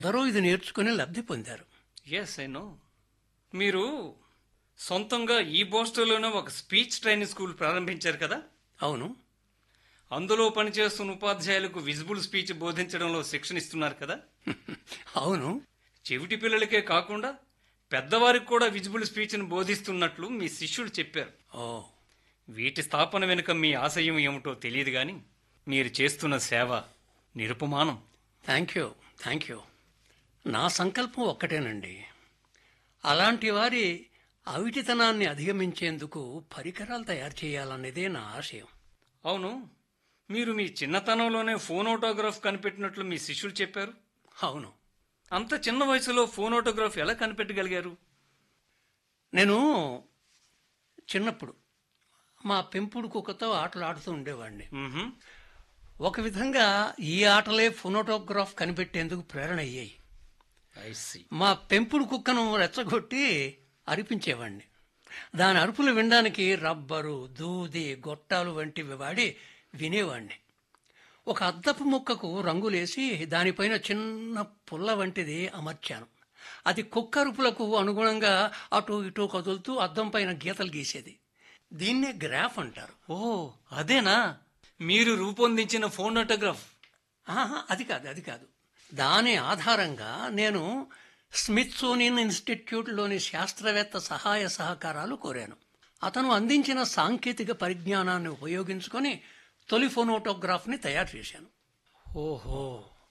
అందరూ ఇది నేర్చుకుని లబ్ధి పొందారు ఎస్ ఐ నో మీరు సొంతంగా ఈ బోస్టోలోనే ఒక స్పీచ్ ట్రైనింగ్ స్కూల్ ప్రారంభించారు కదా అవును అందులో పనిచేస్తున్న ఉపాధ్యాయులకు విజిబుల్ స్పీచ్ బోధించడంలో శిక్షణ ఇస్తున్నారు కదా అవును చెవిటి పిల్లలకే కాకుండా పెద్దవారికి కూడా విజిబుల్ స్పీచ్ను బోధిస్తున్నట్లు మీ శిష్యుడు చెప్పారు ఓ వీటి స్థాపన వెనుక మీ ఆశయం ఏమిటో తెలియదు గాని మీరు చేస్తున్న సేవ నిరుపమానం థ్యాంక్ యూ థ్యాంక్ యూ నా సంకల్పం ఒక్కటేనండి అలాంటి వారి అవిటితనాన్ని అధిగమించేందుకు పరికరాలు తయారు చేయాలన్నదే నా ఆశయం అవును మీరు మీ చిన్నతనంలోనే ఫోన్ ఆటోగ్రాఫ్ కనిపెట్టినట్లు మీ శిష్యులు చెప్పారు అవును అంత చిన్న వయసులో ఫోన్ ఆటోగ్రాఫ్ ఎలా కనిపెట్టగలిగారు నేను చిన్నప్పుడు మా పెంపుడు కుక్కతో ఆటలు ఆడుతూ ఉండేవాడిని మ్మ్హ. ఒక విధంగా ఈ ఆటలే ఫోనోటోగ్రాఫ్ కనిపెట్టేందుకు ప్రేరణ అయ్యాయి I see. మా పెంపుడు కుక్కను రెచ్చగొట్టి అరిపించేవాడిని దాని అరుపులు వినడానికి రబ్బరు దూది గొట్టాలు వంటివి వాడి వినేవాడిని ఒక అద్దపు ముక్కకు రంగులేసి దానిపైన చిన్న పుల్ల వంటిది అమర్చాను అది కుక్క అరుపులకు అనుగుణంగా అటు ఇటు కదులుతూ అద్దం పైన గీతలు గీసేది దీన్నే గ్రాఫ్ అంటారు ఓ అదేనా మీరు రూపొందించిన ఫోన్ ఆటోగ్రాఫ్ ఆహా, అది కాదు అది కాదు దాని ఆధారంగా నేను స్మిత్సోనియన్ ఇన్స్టిట్యూట్లోని శాస్త్రవేత్త సహాయ సహకారాలు కోరాను అతను అందించిన సాంకేతిక పరిజ్ఞానాన్ని ఉపయోగించుకొని తొలి ఫోనోటోగ్రాఫ్ని తయారు చేశాను ఓహో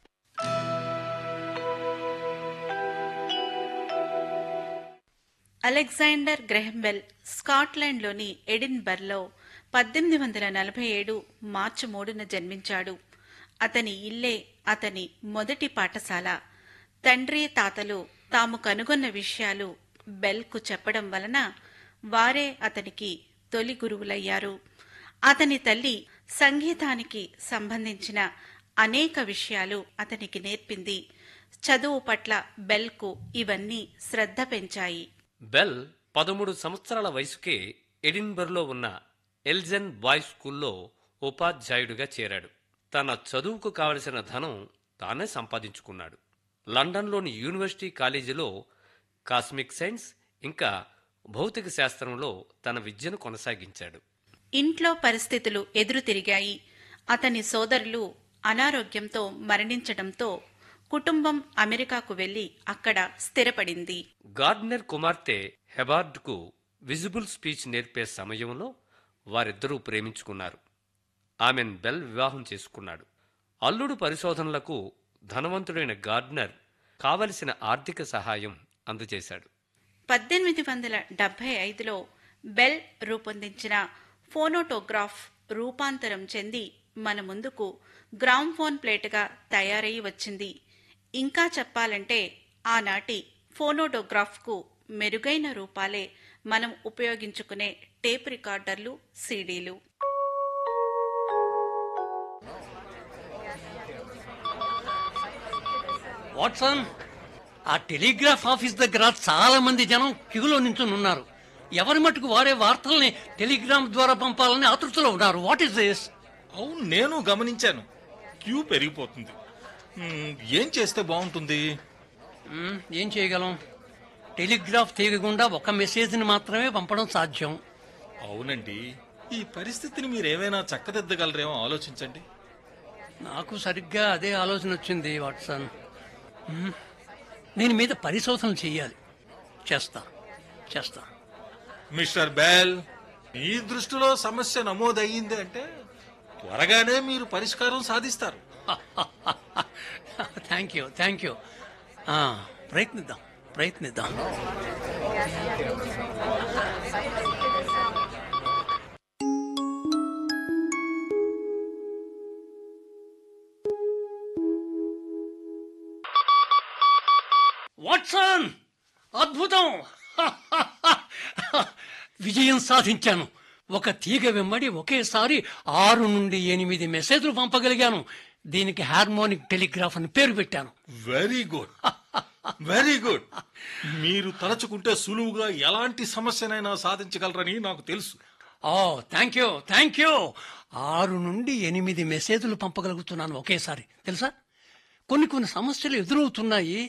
అలెగ్జాండర్ గ్రెహంబెల్ స్కాట్లాండ్లోని ఎడిన్బర్లో పద్దెనిమిది వందల నలభై ఏడు మార్చి మూడున జన్మించాడు అతని ఇల్లే అతని మొదటి పాఠశాల తండ్రి తాతలు తాము కనుగొన్న విషయాలు బెల్కు చెప్పడం వలన వారే అతనికి తొలి గురువులయ్యారు అతని తల్లి సంగీతానికి సంబంధించిన అనేక విషయాలు అతనికి నేర్పింది చదువు పట్ల బెల్కు ఇవన్నీ శ్రద్ధ పెంచాయి బెల్ పదమూడు సంవత్సరాల వయసుకే ఎడిన్బర్లో ఉన్న ఎల్జెన్ బాయ్స్ స్కూల్లో ఉపాధ్యాయుడిగా చేరాడు తన చదువుకు కావలసిన ధనం తానే సంపాదించుకున్నాడు లండన్లోని యూనివర్సిటీ కాలేజీలో కాస్మిక్ సైన్స్ ఇంకా భౌతిక శాస్త్రంలో తన విద్యను కొనసాగించాడు ఇంట్లో పరిస్థితులు ఎదురు తిరిగాయి అతని సోదరులు అనారోగ్యంతో మరణించడంతో కుటుంబం అమెరికాకు వెళ్లి అక్కడ స్థిరపడింది గార్డ్నర్ కుమార్తె హెబార్డ్కు విజిబుల్ స్పీచ్ నేర్పే సమయంలో వారిద్దరూ ప్రేమించుకున్నారు ఆమెను బెల్ వివాహం చేసుకున్నాడు అల్లుడు పరిశోధనలకు ధనవంతుడైన గార్డ్నర్ కావలసిన ఆర్థిక సహాయం అందజేశాడు పద్దెనిమిది వందల డెబ్బై ఐదులో బెల్ రూపొందించిన ఫోనోటోగ్రాఫ్ రూపాంతరం చెంది మన ముందుకు గ్రామ్ఫోన్ ప్లేటుగా తయారై వచ్చింది ఇంకా చెప్పాలంటే ఆనాటి ఫోనోటోగ్రాఫ్కు మెరుగైన రూపాలే మనం ఉపయోగించుకునే టేప్ రికార్డర్లు సీడీలు వాట్సన్ ఆ టెలిగ్రాఫ్ ఆఫీస్ దగ్గర చాలా మంది జనం క్యూలో నించుని ఉన్నారు ఎవరి మటుకు వారే వార్తల్ని టెలిగ్రామ్ ద్వారా పంపాలని ఆతృతలో ఉన్నారు వాట్ ఈస్ దిస్ అవును నేను గమనించాను క్యూ పెరిగిపోతుంది మ్మ్, ఏం చేస్తే బాగుంటుంది మ్మ్, ఏం చేయగలం టెలిగ్రాఫ్ తీయకుండా ఒక మెసేజ్ని మాత్రమే పంపడం సాధ్యం అవునండి ఈ పరిస్థితిని మీరు ఏమైనా చక్కదిద్దగలరేమో ఆలోచించండి నాకు సరిగ్గా అదే ఆలోచన వచ్చింది వాట్సన్ మ్మ్, దీని మీద పరిశోధన చెయ్యాలి చేస్తా చేస్తా మిస్టర్ బెల్ మీ దృష్టిలో సమస్య నమోదయ్యింది అంటే త్వరగానే మీరు పరిష్కారం సాధిస్తారు థ్యాంక్ యూ థ్యాంక్ యూ ప్రయత్నిద్దాం ప్రయత్నిద్దాం వాట్సన్ అద్భుతం విజయం సాధించాను ఒక తీగ వెంబడి ఒకేసారి ఆరు నుండి ఎనిమిది మెసేజ్లు పంపగలిగాను దీనికి హార్మోనిక్ టెలిగ్రాఫ్ అని పేరు పెట్టాను వెరీ గుడ్ వెరీ గుడ్ మీరు తలచుకుంటే సులువుగా ఎలాంటి సమస్యనైనా సాధించగలరని నాకు తెలుసు oh thank you thank you ఆరు నుండి ఎనిమిది మెసేజ్లు పంపగలుగుతున్నాను ఒకేసారి తెలుసా కొన్ని కొన్ని సమస్యలు ఎదురవుతున్నాయి